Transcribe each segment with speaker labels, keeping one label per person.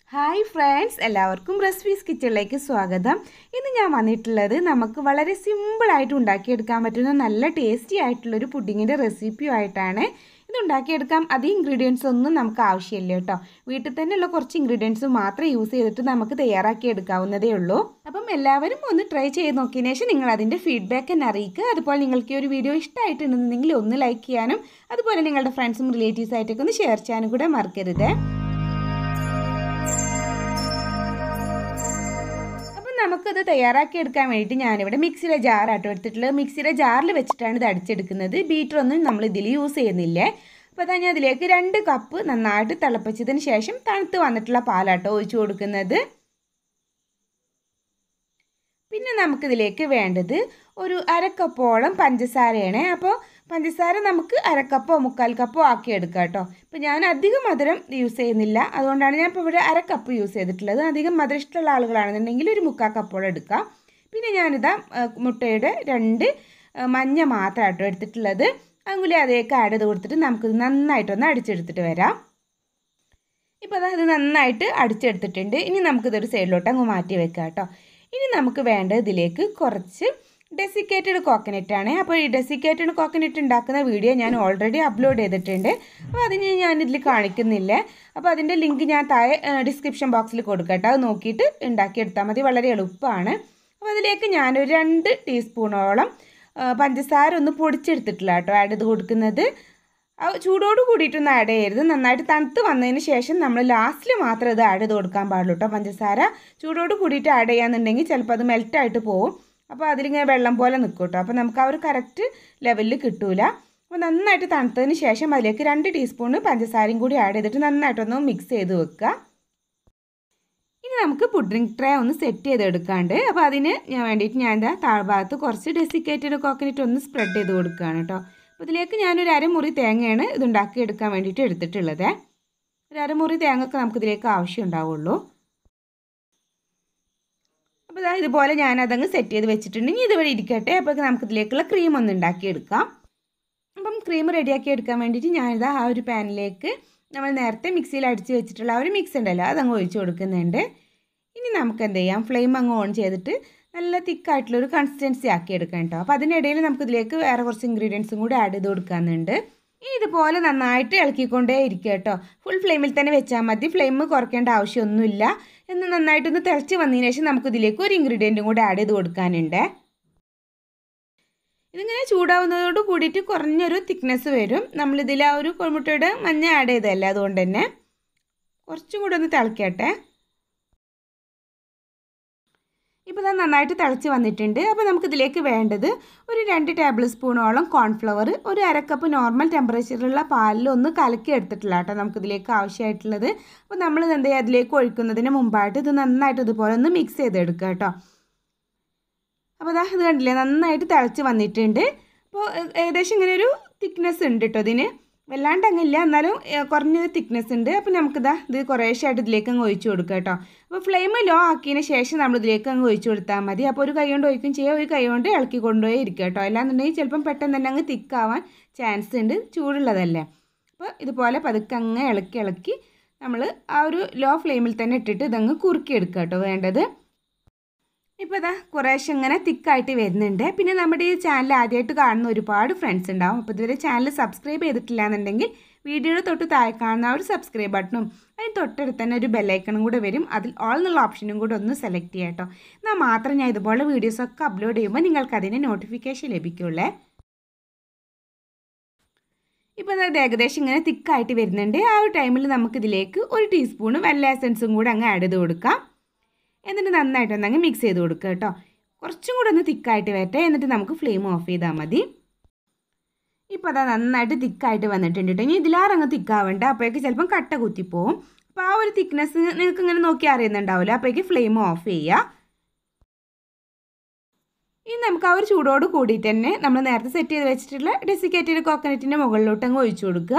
Speaker 1: hi friends എല്ലാവർക്കും recipes കിച്ചണിലേക്ക് സ്വാഗതം ഇന്ന് ഞാൻ വന്നിട്ടുള്ളത് നമുക്ക് വളരെ സിമ്പിളായിട്ട് ഉണ്ടാക്കിയെടുക്കാൻ പറ്റുന്ന നല്ല ടേസ്റ്റി ആയിട്ടുള്ളൊരു പുഡിങ്ങിൻ്റെ റെസിപ്പിയുമായിട്ടാണ് ഇത് ഉണ്ടാക്കിയെടുക്കാം അധികം ഇൻഗ്രീഡിയൻസ് ഒന്നും നമുക്ക് ആവശ്യമില്ല കേട്ടോ വീട്ടിൽ തന്നെയുള്ള കുറച്ച് ഇൻഗ്രീഡിയൻസ് മാത്രം യൂസ് ചെയ്തിട്ട് നമുക്ക് തയ്യാറാക്കി എടുക്കാവുന്നതേ ഉള്ളൂ അപ്പം എല്ലാവരും ഒന്ന് ട്രൈ ചെയ്ത് നോക്കിയതിന് ശേഷം നിങ്ങൾ അതിൻ്റെ ഫീഡ്ബാക്ക് എന്നെ അറിയിക്കുക അതുപോലെ നിങ്ങൾക്ക് ഈ ഒരു വീഡിയോ ഇഷ്ടമായിട്ടുണ്ടെന്നുണ്ടെങ്കിൽ ഒന്ന് ലൈക്ക് ചെയ്യാനും അതുപോലെ നിങ്ങളുടെ ഫ്രണ്ട്സും റിലേറ്റീവ്സ് ആയിട്ടൊക്കെ ഒന്ന് ഷെയർ ചെയ്യാനും കൂടെ മറക്കരുത് നമുക്കിത് തയ്യാറാക്കി എടുക്കാൻ വേണ്ടിയിട്ട് ഞാനിവിടെ മിക്സിയുടെ ജാറാട്ടോ എടുത്തിട്ടുള്ളത് മിക്സിയുടെ ജാറിൽ വെച്ചിട്ടാണ് ഇത് അടിച്ചെടുക്കുന്നത് ബീറ്ററൊന്നും നമ്മൾ ഇതിൽ യൂസ് ചെയ്യുന്നില്ലേ അപ്പോൾ അതാ ഞാൻ അതിലേക്ക് രണ്ട് കപ്പ് നന്നായിട്ട് തിളപ്പിച്ചതിന് ശേഷം തണുത്ത് വന്നിട്ടുള്ള പാലാട്ടോ ഒഴിച്ചു കൊടുക്കുന്നത് പിന്നെ നമുക്കിതിലേക്ക് വേണ്ടത് ഒരു അരക്കപ്പോളം പഞ്ചസാരയാണ് അപ്പോൾ പഞ്ചസാര നമുക്ക് അരക്കപ്പോ മുക്കാൽ കപ്പോ ആക്കി എടുക്കാം കേട്ടോ ഇപ്പോൾ ഞാൻ അധികം മധുരം യൂസ് ചെയ്യുന്നില്ല അതുകൊണ്ടാണ് ഞാൻ ഇപ്പോൾ ഇവിടെ അരക്കപ്പ് യൂസ് ചെയ്തിട്ടുള്ളത് അധികം മധുരം ഇഷ്ടമുള്ള ആളുകളാണെന്നുണ്ടെങ്കിൽ ഒരു മുക്കാൽ കപ്പോളം എടുക്കാം പിന്നെ ഞാനിതാ മുട്ടയുടെ രണ്ട് മഞ്ഞ മാത്രമായിട്ടോ എടുത്തിട്ടുള്ളത് അതുപോലെ അതേക്ക് ആഡ് ചെയ്ത് കൊടുത്തിട്ട് നമുക്കിത് നന്നായിട്ടൊന്ന് അടിച്ചെടുത്തിട്ട് വരാം ഇപ്പോൾ അത് നന്നായിട്ട് അടിച്ചെടുത്തിട്ടുണ്ട് ഇനി നമുക്കിതൊരു സൈഡിലോട്ട് അങ്ങ് മാറ്റി വെക്കാം കേട്ടോ ഇനി നമുക്ക് വേണ്ടത് ഇതിലേക്ക് കുറച്ച് ഡെസിക്കേറ്റഡ് കോക്കനട്ട് ആണ് അപ്പോൾ ഈ ഡെസിക്കേറ്റഡ് കോക്കനട്ട് ഉണ്ടാക്കുന്ന വീഡിയോ ഞാൻ ഓൾറെഡി അപ്ലോഡ് ചെയ്തിട്ടുണ്ട് അപ്പോൾ അതിന് ഞാൻ ഇതിൽ കാണിക്കുന്നില്ല അപ്പോൾ അതിൻ്റെ ലിങ്ക് ഞാൻ താഴെ ഡിസ്ക്രിപ്ഷൻ ബോക്സിൽ കൊടുക്കട്ടെ അത് നോക്കിയിട്ട് ഉണ്ടാക്കിയെടുത്താൽ മതി വളരെ എളുപ്പമാണ് അപ്പോൾ അതിലേക്ക് ഞാനൊരു രണ്ട് ടീസ്പൂണോളം പഞ്ചസാര ഒന്ന് പൊടിച്ചെടുത്തിട്ടില്ല കേട്ടോ ആഡ് ചെയ്ത് കൊടുക്കുന്നത് ചൂടോട് കൂടിയിട്ടൊന്നും ആഡ് ചെയ്യരുത് നന്നായിട്ട് തണുത്ത് വന്നതിന് ശേഷം നമ്മൾ ലാസ്റ്റിൽ മാത്രം ഇത് ആഡ് ചെയ്ത് കൊടുക്കാൻ പാടുള്ളൂ കേട്ടോ പഞ്ചസാര ചൂടോട് കൂടിയിട്ട് ആഡ് ചെയ്യാന്നുണ്ടെങ്കിൽ ചിലപ്പോൾ അത് മെൽറ്റായിട്ട് പോകും അപ്പോൾ അതിലിങ്ങനെ വെള്ളം പോലെ നിൽക്കും കേട്ടോ അപ്പോൾ നമുക്ക് ആ ഒരു കറക്റ്റ് ലെവലിൽ കിട്ടൂല അപ്പോൾ നന്നായിട്ട് തണുത്തതിന് ശേഷം അതിലേക്ക് രണ്ട് ടീസ്പൂണ് പഞ്ചസാരയും കൂടി ആഡ് ചെയ്തിട്ട് നന്നായിട്ടൊന്ന് മിക്സ് ചെയ്ത് വെക്കുക ഇനി നമുക്ക് പുഡിംഗ് ട്രേ ഒന്ന് സെറ്റ് ചെയ്തെടുക്കാണ്ട് അപ്പോൾ അതിന് ഞാൻ വേണ്ടിയിട്ട് ഞാൻ എന്താ താഴ്ഭാഗത്ത് കുറച്ച് ഡെസിക്കേറ്റഡ് കോക്കനട്ട് ഒന്ന് സ്പ്രെഡ് ചെയ്ത് കൊടുക്കുകയാണ് കേട്ടോ അപ്പോൾ ഇതിലേക്ക് ഞാനൊരു അരമുറി തേങ്ങയാണ് ഇത് ഉണ്ടാക്കിയെടുക്കാൻ വേണ്ടിയിട്ട് എടുത്തിട്ടുള്ളത് ഒരു അരമുറി തേങ്ങ ഒക്കെ നമുക്കിതിലേക്ക് ആവശ്യം ഉണ്ടാവുള്ളൂ അപ്പോൾ ഇതാ ഇതുപോലെ ഞാൻ അതങ്ങ് സെറ്റ് ചെയ്ത് വെച്ചിട്ടുണ്ട് ഇനി ഇതുവരെ ഇരിക്കട്ടെ അപ്പോൾ നമുക്കിതിലേക്കുള്ള ക്രീം ഒന്ന് ഉണ്ടാക്കിയെടുക്കാം അപ്പം ക്രീം റെഡിയാക്കി എടുക്കാൻ വേണ്ടിയിട്ട് ഞാനിതാ ആ ഒരു പാനിലേക്ക് നമ്മൾ നേരത്തെ മിക്സിയിൽ അടിച്ച് വെച്ചിട്ടുള്ള ആ ഒരു മിക്സ് ഉണ്ടല്ലോ അതങ്ങ് ഒഴിച്ച് കൊടുക്കുന്നുണ്ട് ഇനി നമുക്ക് എന്ത് ചെയ്യാം ഫ്ലെയിം അങ്ങ് ഓൺ ചെയ്തിട്ട് നല്ല തിക്കായിട്ടുള്ളൊരു കൺസിസ്റ്റൻസി ആക്കി എടുക്കാം കേട്ടോ അപ്പോൾ അതിനിടയിൽ നമുക്കിതിലേക്ക് വേറെ കുറച്ച് ഇൻഗ്രീഡിയൻസും കൂടി ആഡ് ചെയ്ത് കൊടുക്കാനുണ്ട് ഇനി ഇതുപോലെ നന്നായിട്ട് ഇളക്കിക്കൊണ്ടേ ഇരിക്കുക കേട്ടോ ഫുൾ ഫ്ലെയിമിൽ തന്നെ വെച്ചാൽ മതി ഫ്ലെയിം കുറയ്ക്കേണ്ട ആവശ്യമൊന്നുമില്ല എന്ന് നന്നായിട്ടൊന്ന് തിളച്ച് വന്നതിന് ശേഷം നമുക്കിതിലേക്ക് ഒരു ഇൻഗ്രീഡിയൻറ്റും കൂടി ആഡ് ചെയ്ത് കൊടുക്കാനുണ്ട് ഇതിങ്ങനെ ചൂടാവുന്നതോട് കൂടിയിട്ട് കുറഞ്ഞൊരു തിക്നെസ് വരും നമ്മളിതിൽ ആ ഒരു കോഴിമുട്ടയുടെ മഞ്ഞ ആഡ് ചെയ്തതല്ലേ അതുകൊണ്ട് തന്നെ കുറച്ചും കൂടി ഒന്ന് തിളക്കട്ടെ ഇപ്പോൾ ഇത് നന്നായിട്ട് തിളച്ച് വന്നിട്ടുണ്ട് അപ്പോൾ നമുക്കിതിലേക്ക് വേണ്ടത് ഒരു രണ്ട് ടേബിൾ സ്പൂണോളം കോൺഫ്ലവർ ഒരു അരക്കപ്പ് നോർമൽ ടെമ്പറേച്ചറിലുള്ള പാലിൽ ഒന്ന് കലക്കി എടുത്തിട്ടില്ല കേട്ടോ നമുക്കിതിലേക്ക് ആവശ്യമായിട്ടുള്ളത് അപ്പോൾ നമ്മൾ എന്ത് ചെയ്യുക അതിലേക്ക് ഒഴിക്കുന്നതിന് മുമ്പായിട്ട് ഇത് നന്നായിട്ട് ഇതുപോലെ ഒന്ന് മിക്സ് ചെയ്തെടുക്കുക കേട്ടോ അപ്പോൾ അതാ ഇത് കണ്ടില്ലേ നന്നായിട്ട് തിളച്ച് വന്നിട്ടുണ്ട് അപ്പോൾ ഏകദേശം ഇങ്ങനെ ഒരു തിക്നെസ് ഉണ്ട് കേട്ടോ ഇതിന് വല്ലാണ്ട് അങ്ങില്ല എന്നാലും കുറഞ്ഞൊരു തിക്നെസ് ഉണ്ട് അപ്പോൾ നമുക്കിതാ ഇത് കുറേശ്ശായിട്ട് ഇതിലേക്ക് അങ്ങ് ഒഴിച്ചു കൊടുക്കുക കേട്ടോ അപ്പോൾ ഫ്ലെയിം ലോ ആക്കിയതിന് ശേഷം നമ്മൾ ഇതിലേക്ക് അങ്ങ് ഒഴിച്ചു കൊടുത്താൽ മതി അപ്പോൾ ഒരു കൈ കൊണ്ട് ഒഴിക്കും ചെയ്യുക ഒരു കൈ കൊണ്ട് ഇളക്കി കൊണ്ടുപോയി ഇരിക്കുക കേട്ടോ അല്ലാന്നുണ്ടെങ്കിൽ ചിലപ്പം പെട്ടെന്ന് തന്നെ അങ്ങ് തിക്കാവാൻ ചാൻസ് ഉണ്ട് ചൂടുള്ളതല്ലേ അപ്പോൾ ഇതുപോലെ പതുക്കെ അങ്ങ് ഇളക്കി ഇളക്കി നമ്മൾ ആ ഒരു ലോ ഫ്ലെയിമിൽ തന്നെ ഇട്ടിട്ട് ഇതങ്ങ് കുറുക്കി എടുക്കുക കേട്ടോ വേണ്ടത് ഇപ്പോൾ ഇതാ കുറേശ്ശെ ഇങ്ങനെ തിക്കായിട്ട് വരുന്നുണ്ട് പിന്നെ നമ്മുടെ ഈ ചാനൽ ആദ്യമായിട്ട് കാണുന്ന ഒരുപാട് ഫ്രണ്ട്സ് ഉണ്ടാവും അപ്പോൾ ഇതുവരെ ചാനൽ സബ്സ്ക്രൈബ് ചെയ്തിട്ടില്ല എന്നുണ്ടെങ്കിൽ വീഡിയോയുടെ തൊട്ട് താഴെ കാണുന്ന ഒരു സബ്സ്ക്രൈബ് ബട്ടണും അതിന് തൊട്ടടുത്ത് തന്നെ ഒരു ബെല്ലൈക്കണും കൂടെ വരും അതിൽ ഓൾ എന്നുള്ള ഓപ്ഷനും കൂടെ ഒന്ന് സെലക്ട് ചെയ്യാം കേട്ടോ എന്നാൽ മാത്രം ഞാൻ ഇതുപോലെ വീഡിയോസൊക്കെ അപ്ലോഡ് ചെയ്യുമ്പോൾ നിങ്ങൾക്ക് അതിന് നോട്ടിഫിക്കേഷൻ ലഭിക്കുള്ളേ ഇപ്പോൾ അത് ഏകദേശം ഇങ്ങനെ തിക്കായിട്ട് വരുന്നുണ്ട് ആ ഒരു ടൈമിൽ നമുക്കിതിലേക്ക് ഒരു ടീസ്പൂണ് വെല്ല എസൻസും കൂടെ അങ്ങ് ആഡ് ചെയ്ത് കൊടുക്കാം എന്നിട്ട് നന്നായിട്ട് ഒന്നങ്ങ് മിക്സ് ചെയ്ത് കൊടുക്കുക കേട്ടോ കുറച്ചും കൂടെ ഒന്ന് തിക്കായിട്ട് വരട്ടെ എന്നിട്ട് നമുക്ക് ഫ്ലെയിം ഓഫ് ചെയ്താൽ മതി ഇപ്പോൾ അതാ നന്നായിട്ട് തിക്കായിട്ട് വന്നിട്ടുണ്ട് കേട്ടോ ഇനി ഇതിലാറങ്ങ് തിക്കാവണ്ട അപ്പോഴേക്ക് ചിലപ്പം കട്ട കുത്തിപ്പോവും അപ്പോൾ ആ ഒരു തിക്നെസ് നിങ്ങൾക്ക് ഇങ്ങനെ നോക്കി അറിയുന്നുണ്ടാവില്ല അപ്പോഴേക്ക് ഫ്ലെയിം ഓഫ് ചെയ്യുക ഇനി നമുക്ക് ആ ഒരു ചൂടോട് കൂടിയിട്ട് തന്നെ നമ്മൾ നേരത്തെ സെറ്റ് ചെയ്ത് വെച്ചിട്ടുള്ള ഡെസിക്കേറ്റഡ് കോക്കനറ്റിൻ്റെ മുകളിലോട്ട് അങ്ങ് ഒഴിച്ചു കൊടുക്കുക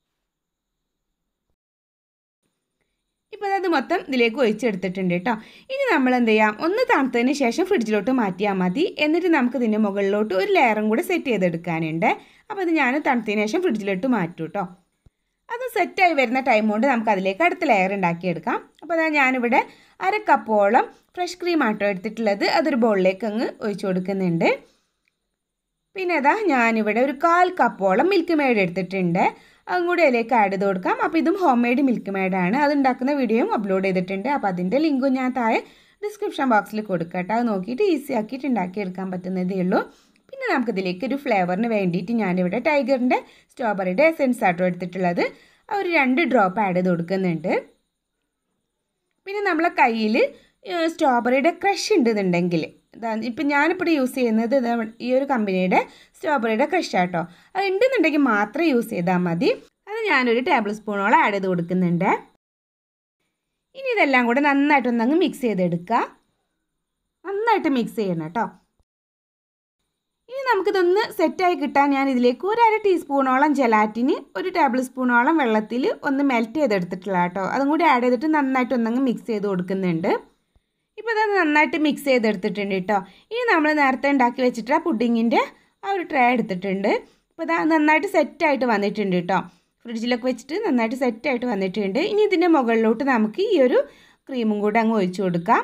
Speaker 1: ഇപ്പോൾ അത് മൊത്തം ഇതിലേക്ക് ഒഴിച്ചെടുത്തിട്ടുണ്ട് കേട്ടോ ഇനി നമ്മൾ എന്ത് ചെയ്യാം ഒന്ന് തണുത്തതിന് ശേഷം ഫ്രിഡ്ജിലോട്ട് മാറ്റിയാൽ മതി എന്നിട്ട് നമുക്ക് ഇതിൻ്റെ മുകളിലോട്ട് ഒരു ലെയറും കൂടെ സെറ്റ് ചെയ്തെടുക്കാനുണ്ട് അപ്പോൾ അത് ഞാൻ തണുത്തതിന് ശേഷം ഫ്രിഡ്ജിലോട്ട് മാറ്റും കേട്ടോ അത് സെറ്റായി വരുന്ന ടൈം കൊണ്ട് നമുക്ക് അതിലേക്ക് അടുത്ത ലെയർ ഉണ്ടാക്കിയെടുക്കാം അപ്പോൾ അതാ ഞാനിവിടെ അര കപ്പോളം ഫ്രഷ് ക്രീം ആട്ടോ എടുത്തിട്ടുള്ളത് അതൊരു ബൗളിലേക്ക് അങ്ങ് ഒഴിച്ചു കൊടുക്കുന്നുണ്ട് പിന്നെ അതാ ഞാനിവിടെ ഒരു കാൽ കപ്പോളം മിൽക്ക് മെയ്ഡ് എടുത്തിട്ടുണ്ട് അതും കൂടി അതിലേക്ക് ആഡ് ചെയ്ത് കൊടുക്കാം അപ്പോൾ ഇതും ഹോം മെയ്ഡ് മിൽക്ക് മെയ്ഡാണ് അത് ഉണ്ടാക്കുന്ന വീഡിയോയും അപ്ലോഡ് ചെയ്തിട്ടുണ്ട് അപ്പോൾ അതിൻ്റെ ലിങ്കും ഞാൻ താഴെ ഡിസ്ക്രിപ്ഷൻ ബോക്സിൽ കൊടുക്കട്ടെ അത് നോക്കിയിട്ട് ഈസി ആക്കിയിട്ട് ഉണ്ടാക്കിയെടുക്കാൻ പറ്റുന്നതേ ഉള്ളൂ പിന്നെ നമുക്കിതിലേക്ക് ഒരു ഫ്ലേവറിന് വേണ്ടിയിട്ട് ഞാനിവിടെ ടൈഗറിൻ്റെ സ്ട്രോബെറിയുടെ എസെൻസ് ആട്ടോ എടുത്തിട്ടുള്ളത് ആ ഒരു രണ്ട് ഡ്രോപ്പ് ആഡ് ചെയ്ത് കൊടുക്കുന്നുണ്ട് പിന്നെ നമ്മളെ കയ്യിൽ സ്ട്രോബെറിയുടെ ക്രഷ് ഉണ്ടെന്നുണ്ടെങ്കിൽ ഇപ്പം ഞാനിപ്പോൾ യൂസ് ചെയ്യുന്നത് ഇതാ ഈ ഒരു കമ്പനിയുടെ സ്ട്രോബെറിയുടെ ക്രഷ് ആട്ടോ അത് ഉണ്ടെന്നുണ്ടെങ്കിൽ മാത്രം യൂസ് ചെയ്താൽ മതി അത് ഞാനൊരു ടേബിൾ സ്പൂണോളം ആഡ് ചെയ്ത് കൊടുക്കുന്നുണ്ട് ഇനി ഇതെല്ലാം കൂടെ നന്നായിട്ടൊന്നങ്ങ് മിക്സ് ചെയ്തെടുക്കുക നന്നായിട്ട് മിക്സ് ചെയ്യണം കേട്ടോ ഇനി നമുക്കിതൊന്ന് സെറ്റായി കിട്ടാൻ ഞാൻ ഇതിലേക്ക് ഒരു അര ടീസ്പൂണോളം ജലാറ്റിന് ഒരു ടേബിൾ സ്പൂണോളം വെള്ളത്തിൽ ഒന്ന് മെൽറ്റ് ചെയ്തെടുത്തിട്ടുള്ള കേട്ടോ അതും കൂടി ആഡ് ചെയ്തിട്ട് നന്നായിട്ട് ഒന്നങ്ങ് മിക്സ് ചെയ്ത് കൊടുക്കുന്നുണ്ട് ഇപ്പോൾ ഇത് നന്നായിട്ട് മിക്സ് ചെയ്തെടുത്തിട്ടുണ്ട് കേട്ടോ ഇനി നമ്മൾ നേരത്തെ ഉണ്ടാക്കി വെച്ചിട്ട് ആ പുഡിങ്ങിൻ്റെ ആ ഒരു ട്രേ എടുത്തിട്ടുണ്ട് അപ്പോൾ ഇത് നന്നായിട്ട് സെറ്റായിട്ട് വന്നിട്ടുണ്ട് കേട്ടോ ഫ്രിഡ്ജിലൊക്കെ വെച്ചിട്ട് നന്നായിട്ട് സെറ്റായിട്ട് വന്നിട്ടുണ്ട് ഇനി ഇതിൻ്റെ മുകളിലോട്ട് നമുക്ക് ഈ ഒരു ക്രീമും കൂടെ അങ്ങ് ഒഴിച്ചു കൊടുക്കാം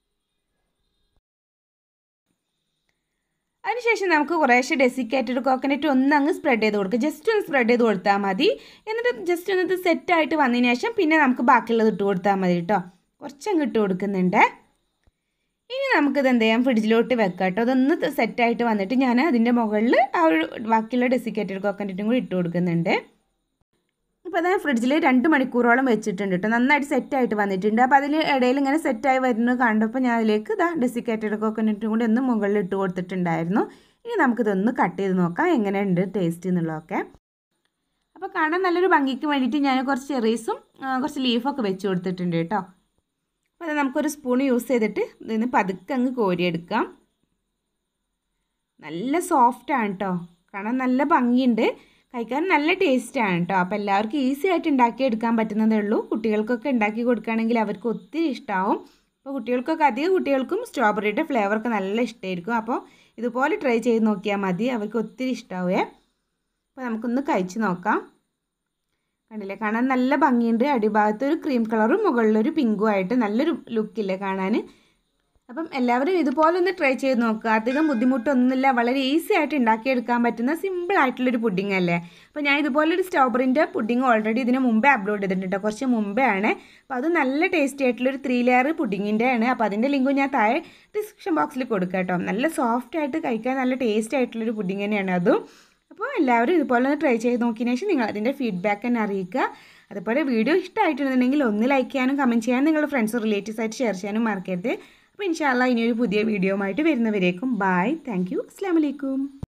Speaker 1: അതിനുശേഷം നമുക്ക് കുറേശ്ശെ ഡെസിക്കേറ്റഡ് കോക്കനട്ട് ഒന്ന് അങ്ങ് സ്പ്രെഡ് ചെയ്ത് കൊടുക്കുക ജസ്റ്റ് ഒന്ന് സ്പ്രെഡ് ചെയ്ത് കൊടുത്താൽ മതി എന്നിട്ട് ജസ്റ്റ് ഒന്ന് ഇത് സെറ്റായിട്ട് വന്നതിന് ശേഷം പിന്നെ നമുക്ക് ബാക്കിയുള്ളത് ഇട്ട് കൊടുത്താൽ മതി കേട്ടോ കുറച്ചങ്ങ് ഇട്ട് കൊടുക്കുന്നുണ്ട് ഇനി നമുക്കിത് എന്ത് ചെയ്യാം ഫ്രിഡ്ജിലോട്ട് വെക്കാം കേട്ടോ അതൊന്ന് സെറ്റായിട്ട് വന്നിട്ട് ഞാൻ അതിൻ്റെ മുകളിൽ ആ ഒരു ബാക്കിയുള്ള ഡെസിക്കേറ്റഡ് കോക്കനറ്റും കൂടി ഇട്ട് കൊടുക്കുന്നുണ്ട് അപ്പോൾ അത് ഫ്രിഡ്ജിൽ രണ്ട് മണിക്കൂറോളം വെച്ചിട്ടുണ്ട് കേട്ടോ നന്നായിട്ട് സെറ്റായിട്ട് വന്നിട്ടുണ്ട് അപ്പോൾ അതിൽ ഇടയിൽ ഇങ്ങനെ സെറ്റായി വരുന്നത് കണ്ടപ്പോൾ ഞാൻ അതിലേക്ക് ഇതാ ഡെസിക്കേറ്റഡ് കോക്കനറ്റും കൂടി ഒന്ന് മുകളിൽ ഇട്ട് കൊടുത്തിട്ടുണ്ടായിരുന്നു ഇനി നമുക്കിതൊന്ന് കട്ട് ചെയ്ത് നോക്കാം എങ്ങനെയുണ്ട് ടേസ്റ്റ് എന്നുള്ളതൊക്കെ അപ്പോൾ കാണാൻ നല്ലൊരു ഭംഗിക്ക് വേണ്ടിയിട്ട് ഞാൻ കുറച്ച് ചെറീസും കുറച്ച് ലീഫൊക്കെ വെച്ച് കൊടുത്തിട്ടുണ്ട് കേട്ടോ അപ്പോൾ അത് നമുക്കൊരു സ്പൂൺ യൂസ് ചെയ്തിട്ട് ഇതിന് പതുക്കെ അങ്ങ് കോരിയെടുക്കാം നല്ല സോഫ്റ്റാണ് കേട്ടോ കാണാൻ നല്ല ഭംഗിയുണ്ട് കഴിക്കാൻ നല്ല ടേസ്റ്റാണ് കേട്ടോ അപ്പോൾ എല്ലാവർക്കും ഈസി ആയിട്ട് ഉണ്ടാക്കിയെടുക്കാൻ പറ്റുന്നതേ ഉള്ളൂ കുട്ടികൾക്കൊക്കെ ഉണ്ടാക്കി കൊടുക്കുകയാണെങ്കിൽ അവർക്ക് ഒത്തിരി ഇഷ്ടമാവും അപ്പോൾ കുട്ടികൾക്കൊക്കെ അധികം കുട്ടികൾക്കും സ്ട്രോബെറിയുടെ ഫ്ലേവറൊക്കെ നല്ല ഇഷ്ടമായിരിക്കും അപ്പോൾ ഇതുപോലെ ട്രൈ ചെയ്ത് നോക്കിയാൽ മതി അവർക്ക് ഒത്തിരി ഇഷ്ടമാവേ അപ്പോൾ നമുക്കൊന്ന് കഴിച്ച് നോക്കാം കണ്ടില്ലേ കാണാൻ നല്ല ഭംഗിയുണ്ട് അടിഭാഗത്ത് ഒരു ക്രീം കളറും മുകളിലൊരു പിങ്കും ആയിട്ട് നല്ലൊരു ലുക്കില്ലേ കാണാൻ അപ്പം എല്ലാവരും ഇതുപോലെ ഒന്ന് ട്രൈ ചെയ്ത് നോക്കുക അധികം ബുദ്ധിമുട്ടൊന്നുമില്ല വളരെ ഈസി ആയിട്ട് ഉണ്ടാക്കിയെടുക്കാൻ പറ്റുന്ന സിമ്പിൾ ആയിട്ടുള്ളൊരു പുഡിംഗ് അല്ലേ അപ്പോൾ ഞാൻ ഇതുപോലൊരു സ്ട്രോബെറിൻ്റെ പുഡിംഗ് ഓൾറെഡി ഇതിന് മുമ്പേ അപ്ലോഡ് ചെയ്തിട്ടുണ്ട് കുറച്ച് മുമ്പേ ആണ് അപ്പോൾ അത് നല്ല ടേസ്റ്റി ആയിട്ടുള്ളൊരു ത്രീ ലെയർ പുഡിങ്ങിൻ്റെ ആണ് അപ്പോൾ അതിൻ്റെ ലിങ്കും ഞാൻ താഴെ ഡിസ്ക്രിപ്ഷൻ ബോക്സിൽ കൊടുക്കാം കേട്ടോ നല്ല സോഫ്റ്റ് ആയിട്ട് കഴിക്കാൻ നല്ല ടേസ്റ്റ് ആയിട്ടുള്ളൊരു പുഡിംഗ് തന്നെയാണ് അതും അപ്പോൾ എല്ലാവരും ഇതുപോലെ ഒന്ന് ട്രൈ ചെയ്ത് നോക്കിയതിന് ശേഷം നിങ്ങൾ അതിൻ്റെ ഫീഡ്ബാക്ക് തന്നെ അറിയിക്കുക അതുപോലെ വീഡിയോ ഇഷ്ടമായിട്ടുണ്ടെന്നുണ്ടെങ്കിൽ ഒന്ന് ലൈക്ക് ചെയ്യാനും കമൻറ്റ് ചെയ്യാനും നിങ്ങളുടെ ഫ്രണ്ട്സ് റിലേറ്റീവ്സ് ആയിട്ട് ഷെയർ ചെയ്യാനും മറക്കരുത് അപ്പോൾ ഇൻഷാല്ല ഇനിയൊരു പുതിയ വീഡിയോ ആയിട്ട് വരുന്നവരേക്കും ബായ് താങ്ക് യു അസ്സാം വലൈക്കും